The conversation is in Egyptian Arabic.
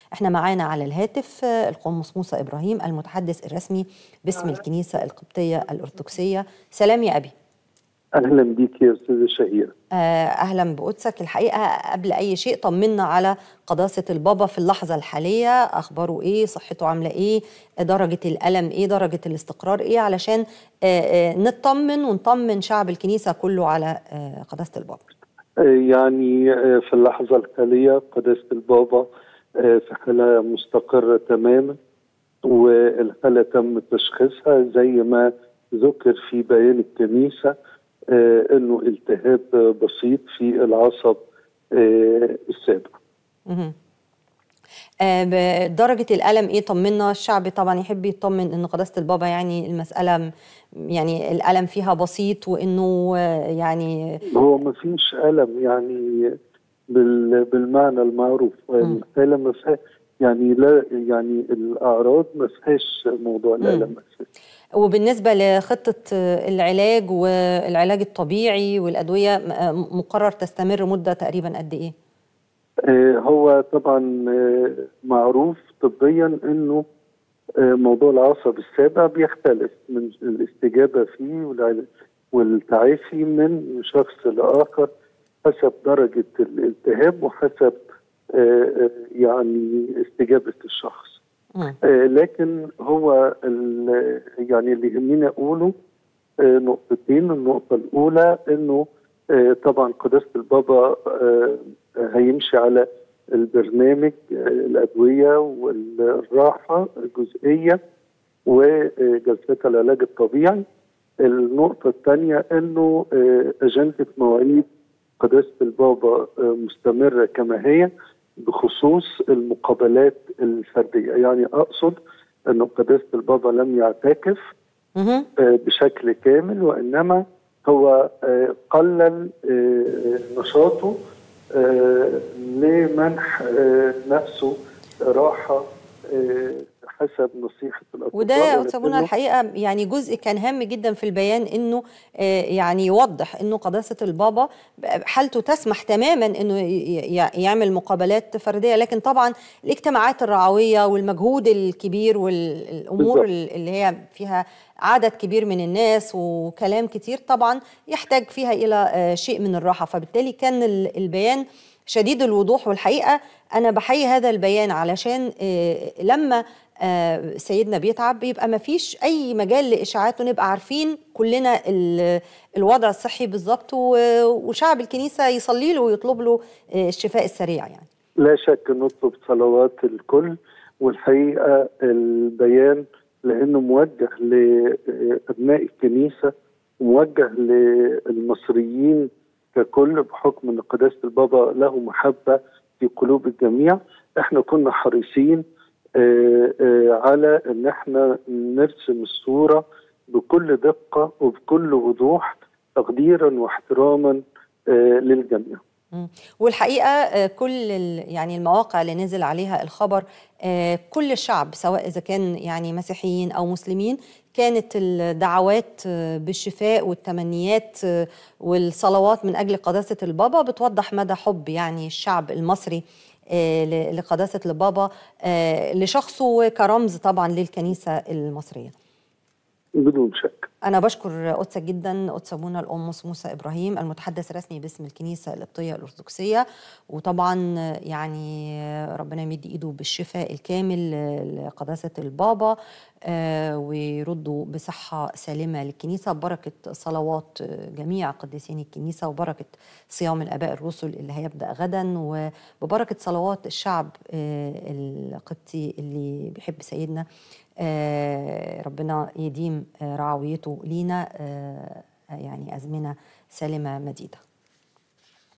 احنا معانا على الهاتف القمص موسى ابراهيم المتحدث الرسمي باسم الكنيسه القبطيه الارثوذكسيه سلام يا ابي اهلا بيك يا استاذه شهيره اهلا بقدسك الحقيقه قبل اي شيء طمنا على قداسه البابا في اللحظه الحاليه اخباره ايه صحته عامله ايه درجه الالم ايه درجه الاستقرار ايه علشان نطمن ونطمن شعب الكنيسه كله على قداسه البابا يعني في اللحظه الحاليه قداسه البابا في حاله مستقره تماما والحاله تم تشخيصها زي ما ذكر في بيان الكنيسه انه التهاب بسيط في العصب السابع. درجة الألم إيه طمنا الشعب طبعا يحب يطمن إن قداسة البابا يعني المسألة يعني الألم فيها بسيط وإنه يعني هو ما فيش ألم يعني بالمعنى المعروف الألم ما فيها يعني لا يعني الأعراض ما فيهاش موضوع الألم أساسا وبالنسبة لخطة العلاج والعلاج الطبيعي والأدوية مقرر تستمر مدة تقريبا قد إيه؟ هو طبعا معروف طبيا انه موضوع العصب السابع بيختلف من الاستجابه فيه والتعافي من شخص لاخر حسب درجه الالتهاب وحسب يعني استجابه الشخص. لكن هو يعني اللي يهمني اقوله نقطتين النقطه الاولى انه طبعا قداسه البابا هيمشي على البرنامج الادويه والراحه الجزئيه وجلسات العلاج الطبيعي النقطه الثانيه انه اجنده مواعيد قداسه البابا مستمره كما هي بخصوص المقابلات الفرديه يعني اقصد انه قداسه البابا لم يعتكف بشكل كامل وانما هو قلل نشاطه لمنح نفسه راحه حسب نصيحه الاطباء وده يا استاذ الحقيقه يعني جزء كان هام جدا في البيان انه يعني يوضح انه قداسه البابا حالته تسمح تماما انه يعمل مقابلات فرديه لكن طبعا الاجتماعات الرعويه والمجهود الكبير والامور بالضبط. اللي هي فيها عدد كبير من الناس وكلام كتير طبعا يحتاج فيها الى شيء من الراحه فبالتالي كان البيان شديد الوضوح والحقيقه انا بحيي هذا البيان علشان لما سيدنا بيتعب بيبقى ما فيش اي مجال لاشاعات ونبقى عارفين كلنا الوضع الصحي بالظبط وشعب الكنيسه يصلي له ويطلب له الشفاء السريع يعني لا شك نطلب صلوات الكل والحقيقه البيان لانه موجه لابناء الكنيسه موجه للمصريين ككل بحكم ان قداسه البابا له محبه في قلوب الجميع احنا كنا حريصين آآ آآ على ان احنا نرسم الصوره بكل دقه وبكل وضوح تقديرا واحتراما للجميع. والحقيقه كل يعني المواقع اللي نزل عليها الخبر كل الشعب سواء اذا كان يعني مسيحيين او مسلمين كانت الدعوات بالشفاء والتمنيات والصلوات من اجل قداسه البابا بتوضح مدى حب يعني الشعب المصري لقداسه البابا لشخصه كرمز طبعا للكنيسه المصريه. بدون شك أنا بشكر قدسك جدا قدس أبونا القمص موسى إبراهيم المتحدث الرسمي باسم الكنيسة القبطية الأرثوذكسية وطبعا يعني ربنا يمد إيده بالشفاء الكامل لقداسة البابا ويردوا بصحة سالمة للكنيسة ببركة صلوات جميع قديسين الكنيسة وبركة صيام الآباء الرسل اللي هيبدأ غدا وببركة صلوات الشعب القبطي اللي بيحب سيدنا آه ربنا يديم آه رعويته لينا آه يعني أزمنة سالمة مديدة